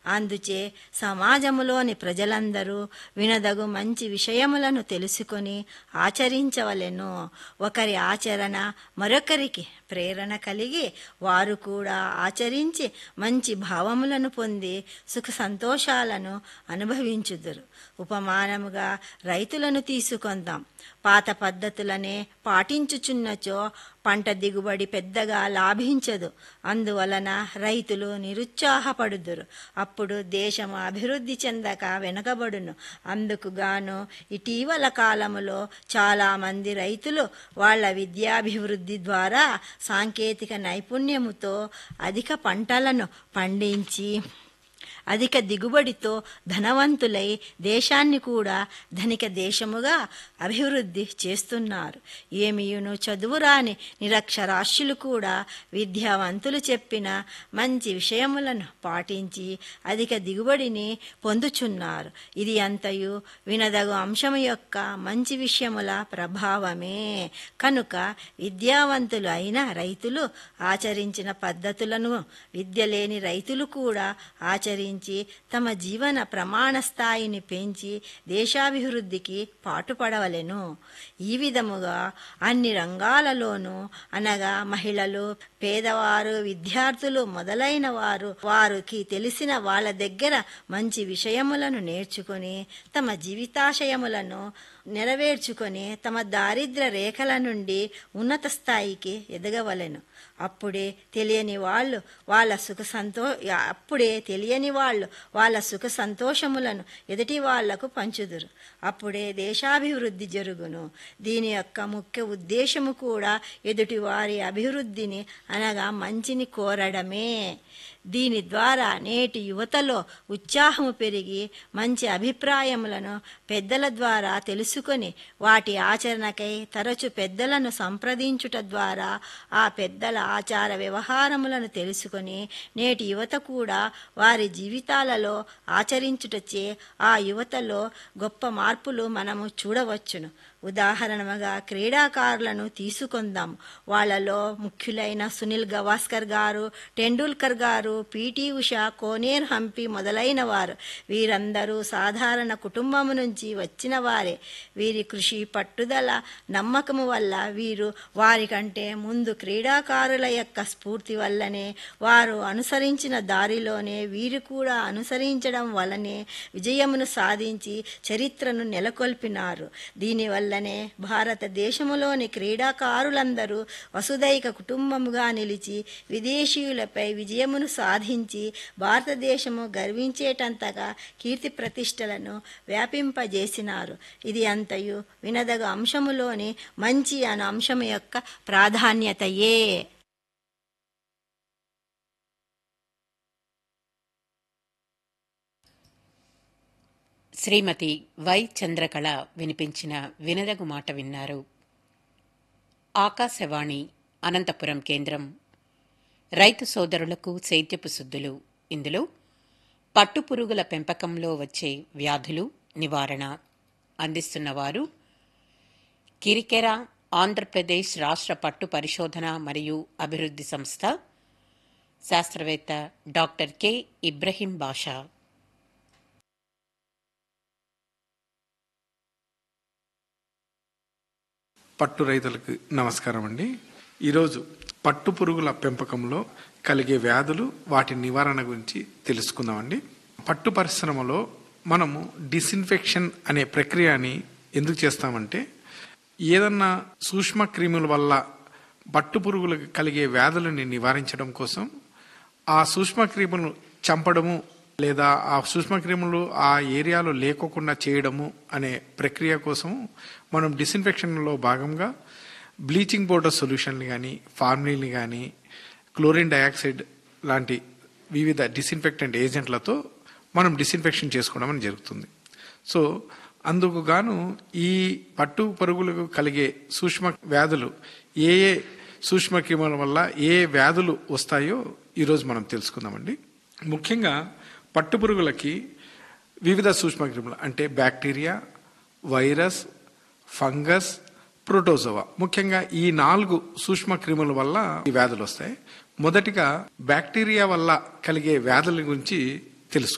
అందుచే సమాజములోని ప్రజలందరూ వినదగు మంచి విషయములను తెలుసుకొని ఆచరించవలెను ఒకరి ఆచరణ మరొకరికి ప్రేరణ కలిగి వారు కూడా ఆచరించి మంచి భావములను పొంది సుఖ సంతోషాలను అనుభవించుదురు ఉపమానముగా రైతులను తీసుకొందాం పాత పద్ధతులనే పాటించుచున్నచో పంట దిగుబడి పెద్దగా లాభించదు అందువలన రైతులు నిరుత్సాహపడుదురు అప్పుడు దేశము అభివృద్ధి చెందక వెనుకబడును అందుకు గాను ఇటీవల కాలములో చాలామంది రైతులు వాళ్ళ విద్యాభివృద్ధి ద్వారా సాంకేతిక నైపుణ్యముతో అధిక పంటలను పండించి అధిక దిగుబడితో ధనవంతులై దేశాన్ని కూడా ధనిక దేశముగా అభివృద్ధి చేస్తున్నారు ఏమియును చదువురాని నిరక్షరాస్యులు కూడా విద్యావంతులు చెప్పిన మంచి విషయములను పాటించి అధిక దిగుబడిని పొందుచున్నారు ఇది అంతయు వినదగు అంశము యొక్క మంచి విషయముల ప్రభావమే కనుక విద్యావంతులు అయిన రైతులు ఆచరించిన పద్ధతులను విద్య లేని రైతులు కూడా ఆచరించి తమ జీవన ప్రమాణ స్థాయిని పెంచి దేశాభివృద్ధికి పాటుపడవలెను ఈ విధముగా అన్ని రంగాలలోనూ అనగా మహిళలు పేదవారు విద్యార్థులు మొదలైన వారు వారికి తెలిసిన వాళ్ళ దగ్గర మంచి విషయములను నేర్చుకొని తమ జీవితాశయములను నెరవేర్చుకొని తమ దారిద్ర రేఖల నుండి ఉన్నత స్థాయికి ఎదగవలెను అప్పుడే తెలియని వాళ్ళు వాళ్ళ సుఖ సంతో అప్పుడే తెలియని వాళ్ళు వాళ్ళ సుఖ సంతోషములను ఎదుటి వాళ్లకు పంచుదురు అప్పుడే దేశాభివృద్ధి జరుగును దీని యొక్క ముఖ్య ఉద్దేశము కూడా ఎదుటి వారి అభివృద్ధిని అనగా మంచిని కోరడమే దీని ద్వారా నేటి యువతలో ఉత్సాహము పెరిగి మంచి అభిప్రాయములను పెద్దల ద్వారా తెలుసుకొని వాటి ఆచరణకై తరచు పెద్దలను సంప్రదించుట ద్వారా ఆ పెద్దల ఆచార వ్యవహారములను తెలుసుకొని నేటి యువత కూడా వారి జీవితాలలో ఆచరించుటచే ఆ యువతలో గొప్ప మార్పులు మనము చూడవచ్చును ఉదాహరణగా క్రీడాకారులను తీసుకుందాం వాళ్ళలో ముఖ్యులైన సునీల్ గవాస్కర్ గారు టెండూల్కర్ గారు పిటి ఉష కోనేర్ హంపి మొదలైన వారు వీరందరూ సాధారణ కుటుంబము నుంచి వచ్చిన వారే వీరి కృషి పట్టుదల నమ్మకము వల్ల వీరు వారికంటే ముందు క్రీడాకారుల యొక్క స్ఫూర్తి వల్లనే వారు అనుసరించిన దారిలోనే వీరు కూడా అనుసరించడం వలనే విజయమును సాధించి చరిత్రను నెలకొల్పినారు దీనివల్ల వల్లనే భారతదేశములోని క్రీడాకారులందరూ వసుదైక కుటుంబముగా నిలిచి విదేశీయులపై విజయమును సాధించి భారతదేశము గర్వించేటంతగా కీర్తి ప్రతిష్టలను వ్యాపింపజేసినారు ఇది అంతయు వినదగ అంశములోని మంచి అను అంశము యొక్క ప్రాధాన్యతయే శ్రీమతి వై చంద్రకళ వినిపించిన వినదగు మాట విన్నారు ఆకాశవాణి అనంతపురం కేంద్రం రైతు సోదరులకు సేద్యపు శుద్ధులు ఇందులో పట్టుపురుగుల పెంపకంలో వచ్చే వ్యాధులు నివారణ అందిస్తున్నవారు కిరికెర ఆంధ్రప్రదేశ్ రాష్ట్ర పట్టు పరిశోధన మరియు అభివృద్ధి సంస్థ శాస్త్రవేత్త డాక్టర్ కె ఇబ్రహీం బాషా పట్టు రైతులకు నమస్కారం అండి ఈరోజు పట్టు పురుగుల పెంపకంలో కలిగే వ్యాధులు వాటి నివారణ గురించి తెలుసుకుందామండి పట్టు పరిశ్రమలో మనము డిస్ఇన్ఫెక్షన్ అనే ప్రక్రియని ఎందుకు చేస్తామంటే ఏదన్నా సూక్ష్మ క్రిముల వల్ల పట్టు పురుగులకు కలిగే వ్యాధులని నివారించడం కోసం ఆ సూక్ష్మ క్రిములను చంపడము లేదా ఆ సూక్ష్మక్రిములు ఆ ఏరియాలో లేకోకుండా చేయడము అనే ప్రక్రియ కోసం మనం డిస్ఇన్ఫెక్షన్లో భాగంగా బ్లీచింగ్ పౌడర్ సొల్యూషన్ని కానీ ఫార్మిలీని కానీ క్లోరిన్ డయాక్సైడ్ లాంటి వివిధ డిస్ఇన్ఫెక్టెంట్ ఏజెంట్లతో మనం డిస్ఇన్ఫెక్షన్ చేసుకోవడం అని జరుగుతుంది సో అందుకు గాను ఈ పట్టు పరుగులకు కలిగే సూక్ష్మ వ్యాధులు ఏ ఏ సూక్ష్మక్రిముల వల్ల ఏ వ్యాధులు వస్తాయో ఈరోజు మనం తెలుసుకుందామండి ముఖ్యంగా పట్టుపురుగులకి వివిధ సూక్ష్మక్రిములు అంటే బ్యాక్టీరియా వైరస్ ఫంగస్ ప్రోటోజోవా ముఖ్యంగా ఈ నాలుగు సూక్ష్మ క్రిముల వల్ల ఈ వ్యాధులు వస్తాయి మొదటిగా బ్యాక్టీరియా వల్ల కలిగే వ్యాధుల గురించి తెలుసు